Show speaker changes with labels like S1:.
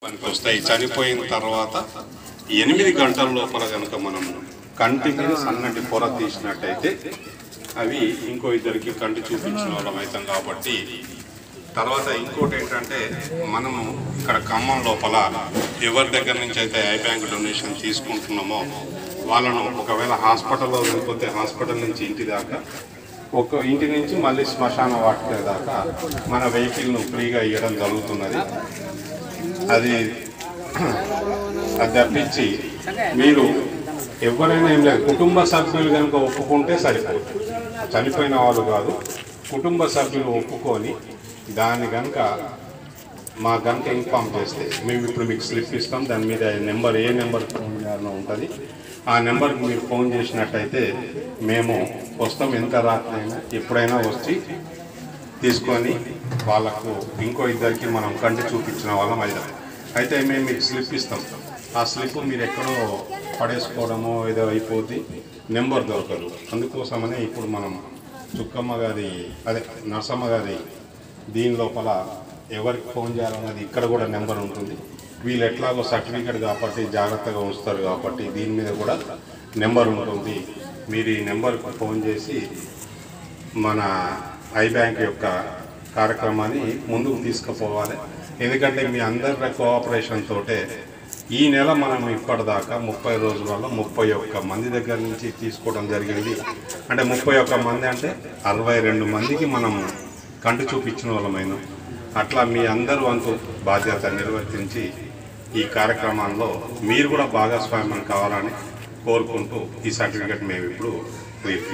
S1: పనికి వస్తాయి చనిపోయిన తర్వాత ఎనిమిది గంటల లోపల కనుక మనము కంటి మీద సన్నటి పొర తీసినట్టయితే అవి ఇంకో ఇద్దరికి కంటి చూపించిన వాళ్ళం అవుతాం కాబట్టి తర్వాత ఇంకోటి ఏంటంటే మనము ఇక్కడ ఖమ్మం లోపల ఎవరి దగ్గర నుంచి అయితే ఐ బ్యాంక్ డొనేషన్ తీసుకుంటున్నామో వాళ్ళను ఒకవేళ హాస్పిటల్లో వెళ్ళిపోతే హాస్పిటల్ నుంచి ఇంటి దాకా ఒక ఇంటి నుంచి మళ్ళీ శ్మశాన వాటిక దాకా మన వెహికల్ను ఫ్రీగా ఇవ్వడం జరుగుతున్నది అది అది తప్పించి మీరు ఎవరైనా ఏం లేదు కుటుంబ సభ్యులు కనుక ఒప్పుకుంటే సరిపోదు చనిపోయిన వాళ్ళు కాదు కుటుంబ సభ్యులు ఒప్పుకొని దాన్ని కనుక మా కనుక ఇన్ఫామ్ చేస్తే మేము ఇప్పుడు మీకు స్లిప్ ఇస్తాం దాని మీద నెంబర్ ఏ నెంబర్ ఫోన్ చేయాలో ఉంటుంది ఆ నెంబర్కి మీరు ఫోన్ చేసినట్టయితే మేము వస్తాం ఎంత రాత్రి అయినా ఎప్పుడైనా వచ్చి తీసుకొని వాళ్ళకు ఇంకో ఇద్దరికి మనం కంటి చూపించిన వాళ్ళం అయిదాం అయితే మేము మీకు స్లిప్ ఇస్తాం ఆ స్లిప్ మీరు ఎక్కడో పడేసుకోవడమో ఏదో అయిపోద్ది నెంబర్ దొరకదు అందుకోసమనే ఇప్పుడు మనం చుక్కమ్మ గారి అదే నరసమ్మ గారి దీని లోపల ఎవరికి ఫోన్ చేయాలన్నది ఇక్కడ కూడా నెంబర్ ఉంటుంది వీళ్ళు ఎట్లాగో సర్టిఫికేట్ కాబట్టి జాగ్రత్తగా ఉంచుతారు కాబట్టి దీని మీద కూడా నెంబర్ ఉంటుంది మీరు ఈ నెంబర్కి ఫోన్ చేసి మన ఐ బ్యాంక్ యొక్క కార్యక్రమాన్ని ముందుకు తీసుకుపోవాలి ఎందుకంటే మీ అందరి కోఆపరేషన్ తోటే ఈ నెల మనం ఇప్పటిదాకా ముప్పై రోజులలో ముప్పై ఒక్క మంది దగ్గర నుంచి తీసుకోవడం జరిగింది అంటే ముప్పై ఒక్క మంది అంటే అరవై రెండు మందికి మనం కంటి చూపించిన వాళ్ళమైనాం అట్లా మీ అందరూ వంతు బాధ్యత నిర్వర్తించి ఈ కార్యక్రమాల్లో మీరు కూడా భాగస్వామ్యం కావాలని కోరుకుంటూ ఈ సర్టిఫికెట్ మేము ఇప్పుడు